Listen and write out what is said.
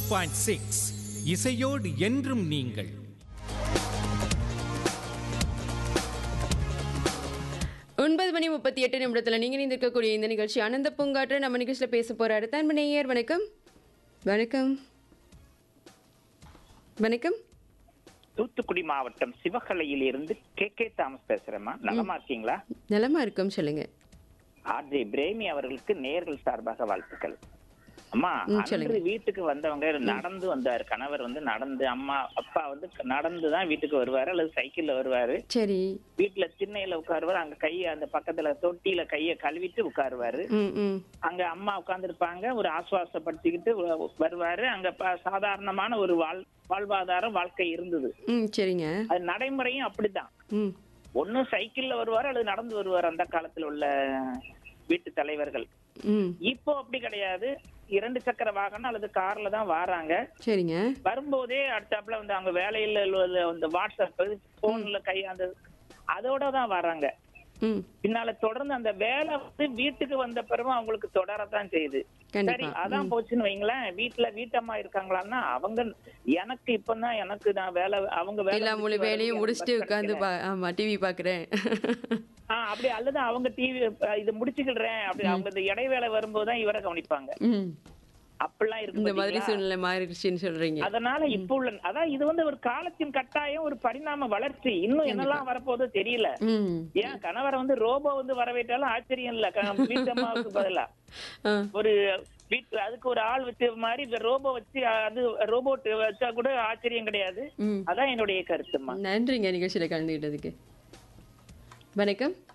Point six இசையோடு என்றும் நீங்கள் ஒன்பது மணி முப்பத்தி எட்டு நிமிடத்தில் நீங்கள் இருக்கக்கூடிய இந்த நிகழ்ச்சி ஆனந்த பூங்காற்று நம்ம நிகழ்ச்சியில் பேச போகிறாரு தன்மனையர் வணக்கம் வணக்கம் வணக்கம் தூத்துக்குடி மாவட்டம் சிவகலையில் இருந்து கே கே தாமஸ் பேசுறேம்மா நலமா இருக்கீங்களா நலமா இருக்கும் சொல்லுங்க ஆர்ஜே பிரேமி அவர்களுக்கு நேர்கள் சார்பாக வாழ்த்துக்கள் அம்மா ம், சொல்லுங்க. அன்று வீட்டுக்கு வந்தவங்க நடந்து வந்தாரு கணவர் வந்து நடந்து அம்மா அப்பா வந்து நடந்து தான் வீட்டுக்கு வருவாரு அல்லது சைக்கிள்ல வருவாரு சரி வீட்டுல திண்ணையில உட்காருவாரு அங்க கைய அந்த பக்கத்துல தொட்டியில கைய கழுவிட்டு உட்காருவாரு ம் ம் அங்க அம்மா உட்கார்ந்திருப்பாங்க ஒரு ஆசுவாசப்படுத்திக்கிட்டு வ- வருவாரு அங்க ப- சாதாரணமான ஒரு வாழ் வாழ்வாதாரம் வாழ்க்கை இருந்தது ம் சரிங்க அது நடைமுறையும் அப்படிதான் ம் ஒண்ணு சைக்கிள்ல வருவார் அல்லது நடந்து வருவார் அந்த காலத்துல உள்ள வீட்டு தலைவர்கள் ம் இப்போ அப்படி கிடையாது இரண்டு சக்கர வாகனம் அல்லது கார்ல தான் வராங்க சரிங்க வரும்போதே அடுத்தாப்புல வந்து அவங்க வேலையில உள்ள அந்த வாட்ஸ்அப் போன்ல கை அந்த அதோட தான் வராங்க ம் பின்னால தொடர்ந்து அந்த வேலை வந்து வீட்டுக்கு வந்த பிறகு அவங்களுக்கு தொடரத்தான் செய்யுது சரி கண்டிப்பா அதான் போச்சுன்னு வைங்களேன் வீட்டுல வீட்டம்மா இருக்காங்களான்னா அவங்க எனக்கு இப்பதான் எனக்கு நான் வேலை அவங்க வேலை எல்லா முழு முடிச்சு வேலையும் வரதுக்கு முடிச்சுட்டு எனக்கு உட்காந்து கிடைக்கல. பா ஆமா டிவி பார்க்குறேன் ஆ, அப்படி அல்லது அவங்க டிவி இது முடிச்சுக்கிடுறேன் அப்படி அவங்க இந்த இடைவேளை வரும்போது தான் இவரை கவனிப்பாங்க ம் அப்படிலாம் இருக்கு இந்த மாதிரி பாத்தீங்களா? சூழ்நிலை மாறிடுச்சுன்னு சொல்றீங்க அதனால இப்ப உள்ள அதான் இது வந்து ஒரு காலத்தின் கட்டாயம் ஒரு பரிணாம வளர்ச்சி இன்னும் என்னெல்லாம் வரப்போதோ தெரியல ம் ஏன் கணவரை வந்து ரோபோ வந்து வரவேற்றாலும் ஆச்சரியம் இல்ல க- வீட்டம்மாவுக்கு பதிலா ஆ ஒரு வீட்டு அதுக்கு ஒரு ஆள் வச்ச மாதிரி இந்த ரோபோ வச்சு அது ரோபோட் வச்சா கூட ஆச்சரியம் கிடையாது ம் அதான் என்னுடைய கருத்துமா நன்றிங்க நிகழ்ச்சியில் கலந்துக்கிட்டதுக்கு வணக்கம்